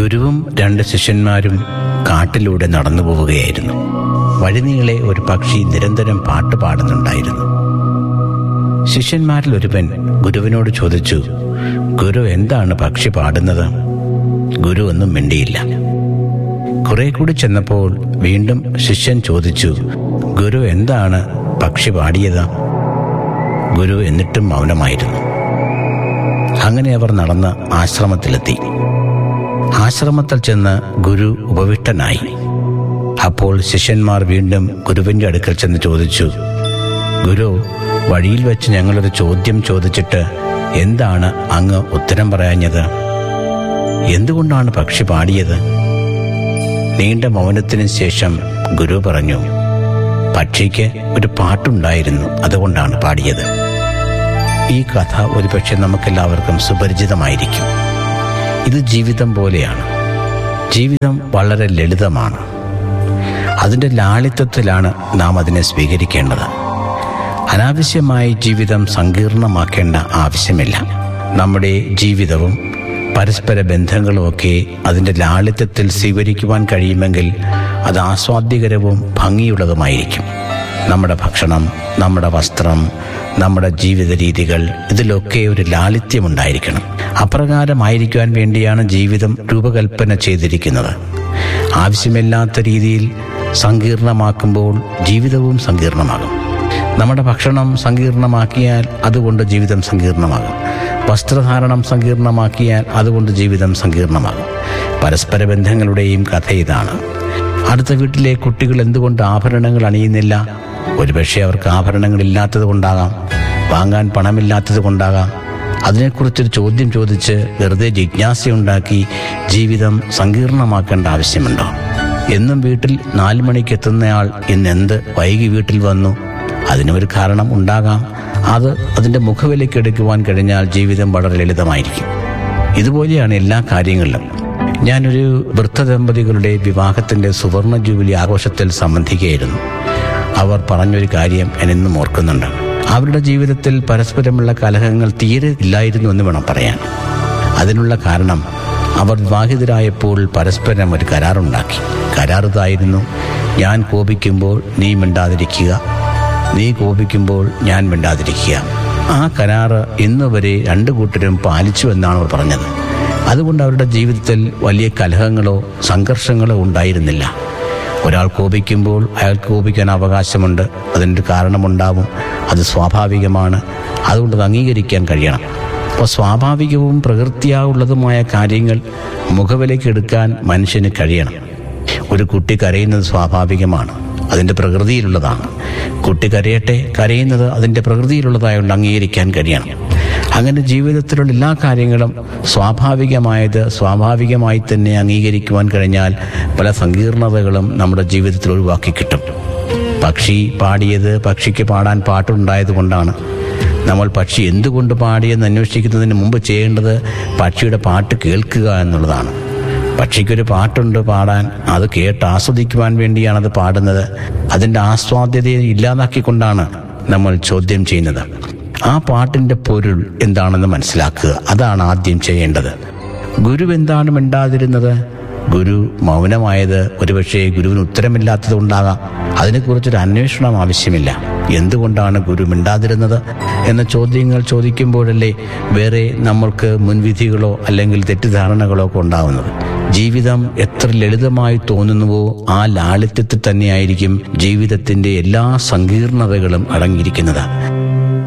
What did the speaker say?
ഗുരുവും രണ്ട് ശിഷ്യന്മാരും കാട്ടിലൂടെ നടന്നു പോവുകയായിരുന്നു വഴിനീളെ ഒരു പക്ഷി നിരന്തരം പാട്ട് പാടുന്നുണ്ടായിരുന്നു ശിഷ്യന്മാരിൽ ഒരുവൻ ഗുരുവിനോട് ചോദിച്ചു ഗുരു എന്താണ് പക്ഷി പാടുന്നത് ഗുരു ഒന്നും മിണ്ടിയില്ല കുറെ കൂടി ചെന്നപ്പോൾ വീണ്ടും ശിഷ്യൻ ചോദിച്ചു ഗുരു എന്താണ് പക്ഷി പാടിയത് ഗുരു എന്നിട്ടും മൗനമായിരുന്നു അങ്ങനെ അവർ നടന്ന് ആശ്രമത്തിലെത്തി ആശ്രമത്തിൽ ചെന്ന് ഗുരു ഉപവിഷ്ടനായി അപ്പോൾ ശിഷ്യന്മാർ വീണ്ടും ഗുരുവിന്റെ അടുക്കൽ ചെന്ന് ചോദിച്ചു ഗുരു വഴിയിൽ വെച്ച് ഞങ്ങളൊരു ചോദ്യം ചോദിച്ചിട്ട് എന്താണ് അങ്ങ് ഉത്തരം പറയാഞ്ഞത് എന്തുകൊണ്ടാണ് പക്ഷി പാടിയത് നീണ്ട മൗനത്തിന് ശേഷം ഗുരു പറഞ്ഞു പക്ഷിക്ക് ഒരു പാട്ടുണ്ടായിരുന്നു അതുകൊണ്ടാണ് പാടിയത് ഈ കഥ ഒരുപക്ഷെ നമുക്കെല്ലാവർക്കും സുപരിചിതമായിരിക്കും ഇത് ജീവിതം പോലെയാണ് ജീവിതം വളരെ ലളിതമാണ് അതിൻ്റെ ലാളിത്യത്തിലാണ് നാം അതിനെ സ്വീകരിക്കേണ്ടത് അനാവശ്യമായി ജീവിതം സങ്കീർണമാക്കേണ്ട ആവശ്യമില്ല നമ്മുടെ ജീവിതവും പരസ്പര ബന്ധങ്ങളുമൊക്കെ അതിൻ്റെ ലാളിത്യത്തിൽ സ്വീകരിക്കുവാൻ കഴിയുമെങ്കിൽ അത് ആസ്വാദ്യകരവും ഭംഗിയുള്ളതുമായിരിക്കും നമ്മുടെ ഭക്ഷണം നമ്മുടെ വസ്ത്രം നമ്മുടെ ജീവിത രീതികൾ ഇതിലൊക്കെ ഒരു ലാളിത്യമുണ്ടായിരിക്കണം അപ്രകാരമായിരിക്കുവാൻ വേണ്ടിയാണ് ജീവിതം രൂപകൽപ്പന ചെയ്തിരിക്കുന്നത് ആവശ്യമില്ലാത്ത രീതിയിൽ സങ്കീർണമാക്കുമ്പോൾ ജീവിതവും സങ്കീർണമാകും നമ്മുടെ ഭക്ഷണം സങ്കീർണമാക്കിയാൽ അതുകൊണ്ട് ജീവിതം സങ്കീർണമാകും വസ്ത്രധാരണം സങ്കീർണമാക്കിയാൽ അതുകൊണ്ട് ജീവിതം സങ്കീർണമാകും പരസ്പര ബന്ധങ്ങളുടെയും കഥ ഇതാണ് അടുത്ത വീട്ടിലെ കുട്ടികൾ എന്തുകൊണ്ട് ആഭരണങ്ങൾ അണിയുന്നില്ല ഒരുപക്ഷെ അവർക്ക് ആഭരണങ്ങൾ ഇല്ലാത്തത് കൊണ്ടാകാം വാങ്ങാൻ പണമില്ലാത്തത് കൊണ്ടാകാം അതിനെക്കുറിച്ചൊരു ചോദ്യം ചോദിച്ച് വെറുതെ ജിജ്ഞാസയുണ്ടാക്കി ജീവിതം സങ്കീർണമാക്കേണ്ട ആവശ്യമുണ്ടോ എന്നും വീട്ടിൽ നാല് മണിക്ക് എത്തുന്നയാൾ ഇന്ന് എന്ത് വൈകി വീട്ടിൽ വന്നു അതിനൊരു കാരണം ഉണ്ടാകാം അത് അതിൻ്റെ മുഖവിലേക്ക് എടുക്കുവാൻ കഴിഞ്ഞാൽ ജീവിതം വളരെ ലളിതമായിരിക്കും ഇതുപോലെയാണ് എല്ലാ കാര്യങ്ങളിലും ഞാനൊരു വൃദ്ധദമ്പതികളുടെ വിവാഹത്തിൻ്റെ സുവർണ ജൂബിലി ആഘോഷത്തിൽ സംബന്ധിക്കുകയായിരുന്നു അവർ പറഞ്ഞൊരു കാര്യം ഞാൻ ഇന്നും ഓർക്കുന്നുണ്ട് അവരുടെ ജീവിതത്തിൽ പരസ്പരമുള്ള കലഹങ്ങൾ തീരെ ഇല്ലായിരുന്നു എന്ന് വേണം പറയാൻ അതിനുള്ള കാരണം അവർ വിവാഹിതരായപ്പോൾ പരസ്പരം ഒരു കരാറുണ്ടാക്കി കരാർ ഇതായിരുന്നു ഞാൻ കോപിക്കുമ്പോൾ നീ മിണ്ടാതിരിക്കുക നീ കോപിക്കുമ്പോൾ ഞാൻ മിണ്ടാതിരിക്കുക ആ കരാറ് ഇന്ന് വരെ രണ്ടു കൂട്ടരും പാലിച്ചു എന്നാണ് അവർ പറഞ്ഞത് അതുകൊണ്ട് അവരുടെ ജീവിതത്തിൽ വലിയ കലഹങ്ങളോ സംഘർഷങ്ങളോ ഉണ്ടായിരുന്നില്ല ഒരാൾ കോപിക്കുമ്പോൾ അയാൾക്ക് കോപിക്കാൻ അവകാശമുണ്ട് അതിൻ്റെ കാരണമുണ്ടാവും അത് സ്വാഭാവികമാണ് അതുകൊണ്ട് അത് അംഗീകരിക്കാൻ കഴിയണം അപ്പോൾ സ്വാഭാവികവും പ്രകൃതിയാവുള്ളതുമായ കാര്യങ്ങൾ മുഖവിലേക്ക് എടുക്കാൻ മനുഷ്യന് കഴിയണം ഒരു കുട്ടി കരയുന്നത് സ്വാഭാവികമാണ് അതിൻ്റെ പ്രകൃതിയിലുള്ളതാണ് കുട്ടി കരയട്ടെ കരയുന്നത് അതിൻ്റെ പ്രകൃതിയിലുള്ളതായതുകൊണ്ട് അംഗീകരിക്കാൻ കഴിയണം അങ്ങനെ ജീവിതത്തിലുള്ള എല്ലാ കാര്യങ്ങളും സ്വാഭാവികമായത് സ്വാഭാവികമായി തന്നെ അംഗീകരിക്കുവാൻ കഴിഞ്ഞാൽ പല സങ്കീർണതകളും നമ്മുടെ ജീവിതത്തിൽ ഒഴിവാക്കി കിട്ടും പക്ഷി പാടിയത് പക്ഷിക്ക് പാടാൻ പാട്ടുണ്ടായത് കൊണ്ടാണ് നമ്മൾ പക്ഷി എന്തുകൊണ്ട് പാടിയെന്ന് അന്വേഷിക്കുന്നതിന് മുമ്പ് ചെയ്യേണ്ടത് പക്ഷിയുടെ പാട്ട് കേൾക്കുക എന്നുള്ളതാണ് പക്ഷിക്കൊരു പാട്ടുണ്ട് പാടാൻ അത് കേട്ട് ആസ്വദിക്കുവാൻ വേണ്ടിയാണ് അത് പാടുന്നത് അതിൻ്റെ ആസ്വാദ്യതയെ ഇല്ലാതാക്കിക്കൊണ്ടാണ് നമ്മൾ ചോദ്യം ചെയ്യുന്നത് ആ പാട്ടിൻ്റെ പൊരുൾ എന്താണെന്ന് മനസ്സിലാക്കുക അതാണ് ആദ്യം ചെയ്യേണ്ടത് ഗുരു എന്താണ് മിണ്ടാതിരുന്നത് ഗുരു മൗനമായത് ഒരുപക്ഷെ ഗുരുവിന് ഉത്തരമില്ലാത്തത് കൊണ്ടാകാം അതിനെക്കുറിച്ചൊരു അന്വേഷണം ആവശ്യമില്ല എന്തുകൊണ്ടാണ് ഗുരു മിണ്ടാതിരുന്നത് എന്ന ചോദ്യങ്ങൾ ചോദിക്കുമ്പോഴല്ലേ വേറെ നമ്മൾക്ക് മുൻവിധികളോ അല്ലെങ്കിൽ തെറ്റിദ്ധാരണകളോ ഒക്കെ ഉണ്ടാവുന്നത് ജീവിതം എത്ര ലളിതമായി തോന്നുന്നുവോ ആ ലാളിത്യത്തിൽ തന്നെയായിരിക്കും ജീവിതത്തിന്റെ എല്ലാ സങ്കീർണതകളും അടങ്ങിയിരിക്കുന്നത്